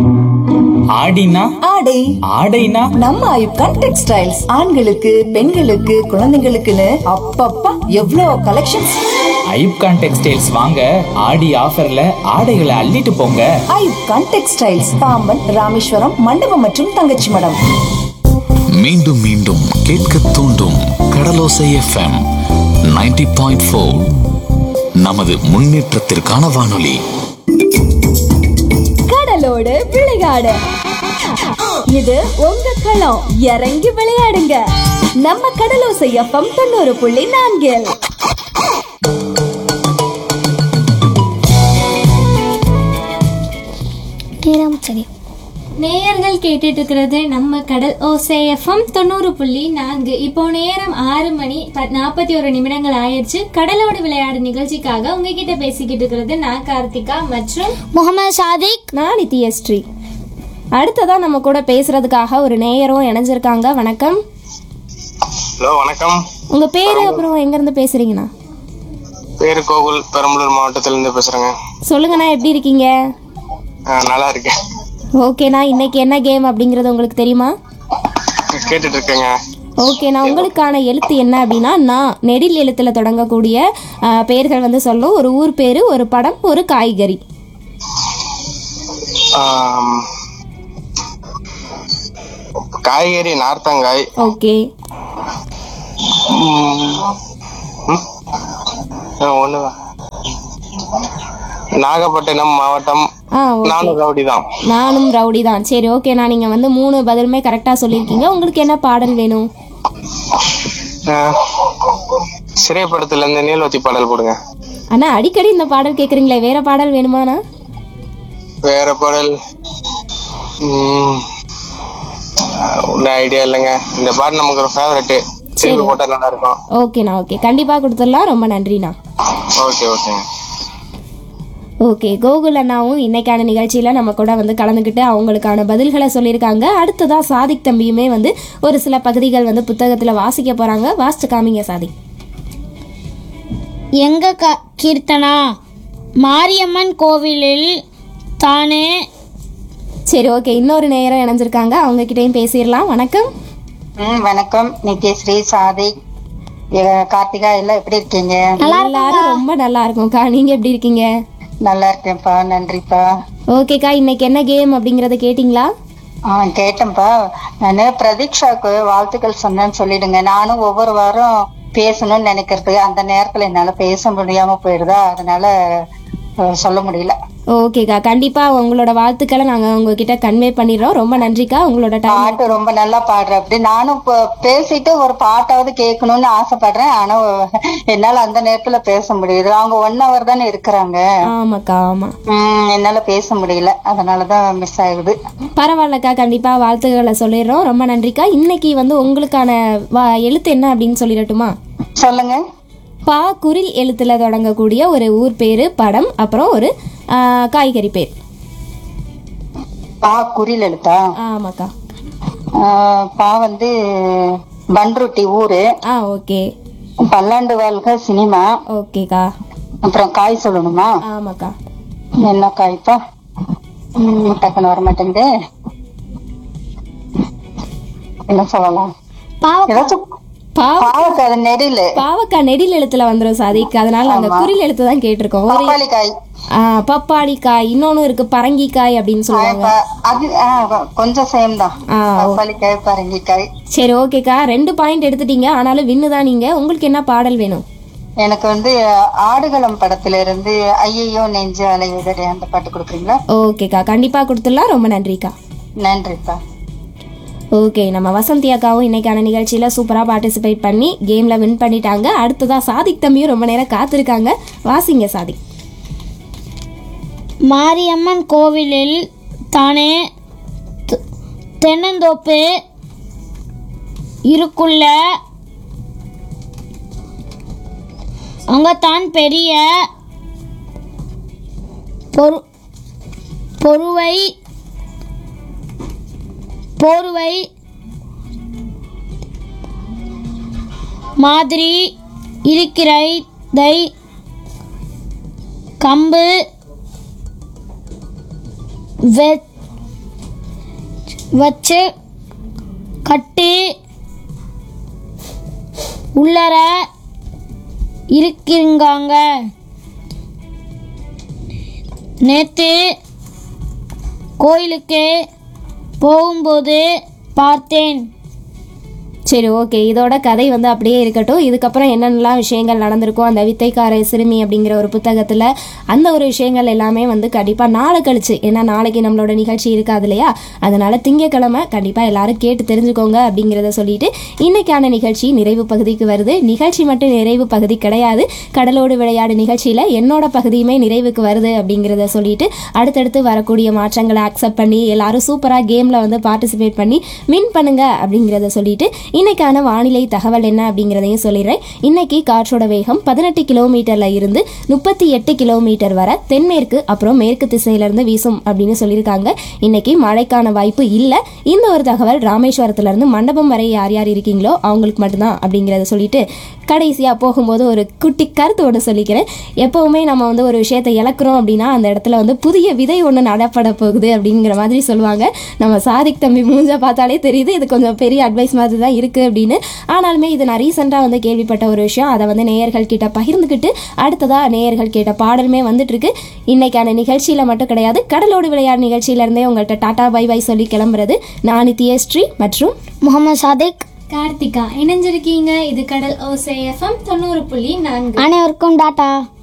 ஆடினா ஆடை ஆடைனா நம்ம ஐப்கான் டெக்ஸ்டைல்ஸ் ஆண்களுக்கு பெண்களுக்கு குழந்தைங்களுக்குன்னு அப்பப்பா எவ்வளோ கலெக்ஷன்ஸ் ஐப்கான் டெக்ஸ்டைல்ஸ் வாங்க ஆடி ஆஃபர்ல ஆடைகளை அள்ளிட்டு போங்க ஐப்கான் டெக்ஸ்டைல்ஸ் பாம்பன் ராமேஸ்வரம் மண்டபம் மற்றும் தங்கச்சி மடம் மீண்டும் மீண்டும் கேட்க தூண்டும் கடலோசை எஃப்எம் 90.4 பாயிண்ட் நமது முன்னேற்றத்திற்கான வானொலி கடலோடு விளையாடு இது உங்க களம் இறங்கி விளையாடுங்க நம்ம கடலோசை எஃப்எம் தொண்ணூறு புள்ளி நான்கில் நேரம் சரி நேயர்கள் கேட்டுட்டு இருக்கிறது நம்ம கடல் ஓசை எஃப்எம் தொண்ணூறு புள்ளி நான்கு இப்போ நேரம் ஆறு மணி நாற்பத்தி ஒரு நிமிடங்கள் ஆயிடுச்சு கடலோடு விளையாடு நிகழ்ச்சிக்காக உங்ககிட்ட பேசிக்கிட்டு இருக்கிறது நான் கார்த்திகா மற்றும் முகமது சாதிக் நான் நித்யஸ்ரீ அடுத்ததா நம்ம கூட பேசுறதுக்காக ஒரு நேயரும் இணைஞ்சிருக்காங்க வணக்கம் ஹலோ வணக்கம் உங்க பேரு அப்புறம் எங்க இருந்து பேசுறீங்கண்ணா பேரு கோகுல் பெரம்பலூர் மாவட்டத்துல இருந்து பேசுறேங்க சொல்லுங்கண்ணா எப்படி இருக்கீங்க ஆ, நல்லா இருக்கேன் ஓகேண்ணா இன்னைக்கு என்ன கேம் அப்படிங்கறது உங்களுக்கு தெரியுமா கேட்டுட்டு இருக்கேங்க ஓகேண்ணா உங்களுக்கான எழுத்து என்ன அப்படின்னா நான் நெடில் எழுத்துல தொடங்கக்கூடிய ஆ, பெயர்கள் வந்து சொல்லும் ஒரு ஊர் பேரு ஒரு படம் ஒரு காய்கறி ஆம், காய்கறி நார்த்தங்காய் ஓகே ம், ம், ஆ, ஒண்ணுதான் நாகப்பட்டினம் மாவட்டம் ஆ ஓகே நானும் ரவுடி தான் நானும் ரவுடி தான் சரி ஓகேண்ணா நீங்க வந்து மூணு பதிலுமே கரெக்டா சொல்லியிருக்கீங்க உங்களுக்கு என்ன பாடல் வேணும் சிறைப்படத்துல இருந்து நீலவத்தி பாடல் போடுங்க அண்ணா அடிக்கடி இந்த பாடல் கேக்குறீங்களே வேற பாடல் வேணுமாண்ணா வேற பாடல் ம், ஒன்றும் ஐடியா இல்லைங்க இந்த பாட்டு நமக்கு ஒரு ஃபேவரட் திருப்பி போட்டா நல்லா இருக்கும் ஓகேண்ணா ஓகே கண்டிப்பா கொடுத்துடலாம் ரொம்ப நன்றிண்ணா ஓகே ஓகேங்க ஓகே கோகுல் அண்ணாவும் இன்னைக்கான நிகழ்ச்சியில் நம்ம கூட வந்து கலந்துக்கிட்டு அவங்களுக்கான பதில்களை சொல்லியிருக்காங்க அடுத்ததாக சாதிக் தம்பியுமே வந்து ஒரு சில பகுதிகள் வந்து புத்தகத்தில் வாசிக்க போகிறாங்க வாசிச்சு காமிங்க சாதிக் எங்க க கீர்த்தனா மாரியம்மன் கோவிலில் தானே சரி ஓகே இன்னொரு நேரம் இணைஞ்சிருக்காங்க அவங்க கிட்டயும் பேசிடலாம் வணக்கம் ம் வணக்கம் நித்யஸ்ரீ சாதிக் இவ கார்த்திகா எல்லாம் எப்படி இருக்கீங்க எல்லாரும் ரொம்ப நல்லா இருக்கும்க்கா நீங்கள் எப்படி இருக்கீங்க நல்லா இருக்கேன்ப்பா நன்றிப்பா ஓகேக்கா இன்னைக்கு என்ன கேம் அப்படிங்கிறத கேட்டிங்களா ஆ கேட்டேன்ப்பா நான் பிரதீக்ஷாவுக்கு வாழ்த்துக்கள் சொன்னேன்னு சொல்லிடுங்க நானும் ஒவ்வொரு வாரம் பேசணும்னு நினைக்கிறது அந்த நேரத்துல என்னால பேச முடியாம போயிடுதா அதனால அஹ், சொல்ல முடியல ஓகேக்கா கண்டிப்பாக உங்களோட வாழ்த்துக்களை நாங்கள் உங்ககிட்ட கன்வே பண்ணிடுறோம் ரொம்ப நன்றிக்கா உங்களோட டைம் பாட்டு ரொம்ப நல்லா பாடுற அப்படி நானும் இப்போ பேசிட்டு ஒரு பாட்டாவது கேட்கணும்னு ஆசைப்படுறேன் ஆனா என்னால அந்த நேரத்துல பேச முடியுது அவங்க ஒன் ஹவர் தானே இருக்கிறாங்க ஆமாக்கா ஆமாம் ம், என்னால பேச முடியல அதனாலதான் மிஸ் ஆகுது பரவாயில்லக்கா கண்டிப்பாக வாழ்த்துக்களை சொல்லிடுறோம் ரொம்ப நன்றிக்கா இன்னைக்கு வந்து உங்களுக்கான வா எழுத்து என்ன அப்படின்னு சொல்லிடட்டுமா சொல்லுங்க பா குரில் எழுத்துல தொடங்கக்கூடிய ஒரு ஊர் பேரு படம் அப்புறம் ஒரு ஆ, காய்கறி பேர் பா குறில் எழுத்தா ஆமாக்கா ஆ, பா வந்து பன்ருட்டி ஊரு ஆ ஓகே பல்லாண்டு வாழ்க சினிமா ஓகேக்கா அப்புறம் காய் சொல்லணுமா ஆமாக்கா என்ன காய்ப்பா ம், டக்குன்னு வர மாட்டேங்குது என்ன சொல்லலாம் ஏதாச்சும் பாவ பாவக்காய் அது நெடில் பாவக்கா நெடில் எழுத்துல வந்துடும் சாதிக்கு அதனால நாங்க குரில் எழுத்து தான் கேட்டிருக்கோம் ஒரு பப்பாளி காய் ஆ, பப்பாளி காய் இன்னொன்னு இருக்கு பரங்கிக்காய் அப்படின்னு சொல்லுவாங்க ப- அது ஆ, கொஞ்சம் சேம் தான் ஆ, பப்பாளி காய் பரங்கிக்காய் சரி ஓகேக்கா ரெண்டு பாயிண்ட் எடுத்துட்டீங்க ஆனாலும் வின்னு தான் நீங்க உங்களுக்கு என்ன பாடல் வேணும் எனக்கு வந்து ஆடுகளம் படத்துல இருந்து ஐயையோ நெஞ்சு அலையுதடி அந்த பாட்டு கொடுக்குறீங்களா ஓகேக்கா கண்டிப்பா கொடுத்துடலாம் ரொம்ப நன்றிக்கா நன்றிப்பா ஓகே நம்ம வசந்தி அக்காவும் இன்னைக்கான நிகழ்ச்சியில சூப்பரா பார்ட்டிசிபேட் பண்ணி கேம்ல வின் பண்ணிட்டாங்க அடுத்ததா சாதிக் தம்பியும் ரொம்ப நேரம் காத்திருக்காங்க வாசிங்க சாதிக் மாரியம்மன் கோவிலில் தானே த- தென்னந்தோப்பு இருக்குள்ள அங்கத்தான் பெரிய பொரு பொருவை போர்வை மாதிரி இருக்கிறதை கம்பு வெ வச்சு கட்டி உள்ளர இருக்கிறாங்க நேற்று கோயிலுக்கு போகும்போது பார்த்தேன் சரி ஓகே இதோட கதை வந்து அப்படியே இருக்கட்டும் இதுக்கப்புறம் என்னென்னலாம் விஷயங்கள் நடந்திருக்கும் அந்த வித்தைக்கார சிறுமி அப்படிங்கிற ஒரு புத்தகத்தில் அந்த ஒரு விஷயங்கள் எல்லாமே வந்து கண்டிப்பாக நாளை கழிச்சு ஏன்னா நாளைக்கு நம்மளோட நிகழ்ச்சி இருக்காது இல்லையா அதனால திங்கக்கிழமை கண்டிப்பாக எல்லாரும் கேட்டு தெரிஞ்சுக்கோங்க அப்படிங்கிறத சொல்லிட்டு இன்னைக்கான நிகழ்ச்சி நிறைவு பகுதிக்கு வருது நிகழ்ச்சி மட்டும் நிறைவு பகுதி கிடையாது கடலோடு விளையாடு நிகழ்ச்சியில் என்னோட பகுதியுமே நிறைவுக்கு வருது அப்படிங்கிறத சொல்லிட்டு அடுத்தடுத்து வரக்கூடிய மாற்றங்களை அக்செப்ட் பண்ணி எல்லாரும் சூப்பராக கேமில் வந்து பார்ட்டிசிபேட் பண்ணி வின் பண்ணுங்க அப்படிங்கிறத சொல்லிட்டு இன்னைக்கான வானிலை தகவல் என்ன அப்படிங்கிறதையும் சொல்லிடுறேன் இன்னைக்கு காற்றோட வேகம் பதினெட்டு கிலோமீட்டர்ல இருந்து முப்பத்தி எட்டு கிலோமீட்டர் வரை தென்மேற்கு அப்புறம் மேற்கு திசையில இருந்து வீசும் அப்படின்னு சொல்லியிருக்காங்க இன்னைக்கு மழைக்கான வாய்ப்பு இல்லை இந்த ஒரு தகவல் ராமேஸ்வரத்துல இருந்து மண்டபம் வரை யார் யார் இருக்கீங்களோ அவங்களுக்கு மட்டும்தான் அப்படிங்கிறத சொல்லிட்டு கடைசியாக போகும்போது ஒரு குட்டி கருத்து ஒன்று சொல்லிக்கிறேன் எப்போவுமே நம்ம வந்து ஒரு விஷயத்தை இழக்கிறோம் அப்படின்னா அந்த இடத்துல வந்து புதிய விதை ஒன்று நடப்பட போகுது அப்படிங்கிற மாதிரி சொல்லுவாங்க நம்ம சாதிக் தம்பி மூஞ்ச பார்த்தாலே தெரியுது இது கொஞ்சம் பெரிய அட்வைஸ் மாதிரி தான் இருக்குது அப்படின்னு ஆனாலுமே இது நான் ரீசெண்டாக வந்து கேள்விப்பட்ட ஒரு விஷயம் அதை வந்து நேயர்கள் கிட்ட பகிர்ந்துக்கிட்டு அடுத்ததாக நேயர்கள் கேட்ட பாடலுமே வந்துட்டு இருக்கு இன்னைக்கான நிகழ்ச்சியில் மட்டும் கிடையாது கடலோடு விளையாடு நிகழ்ச்சியிலேருந்தே உங்கள்கிட்ட டாடா பை பை சொல்லி கிளம்புறது நான் நித்யஸ்ரீ மற்றும் முகமது சாதிக் கார்த்திகா இணைஞ்சிருக்கீங்க இது கடல் ஓசை எஃப்எம் தொண்ணூறு புள்ளி நான்கு அனைவருக்கும் டாட்டா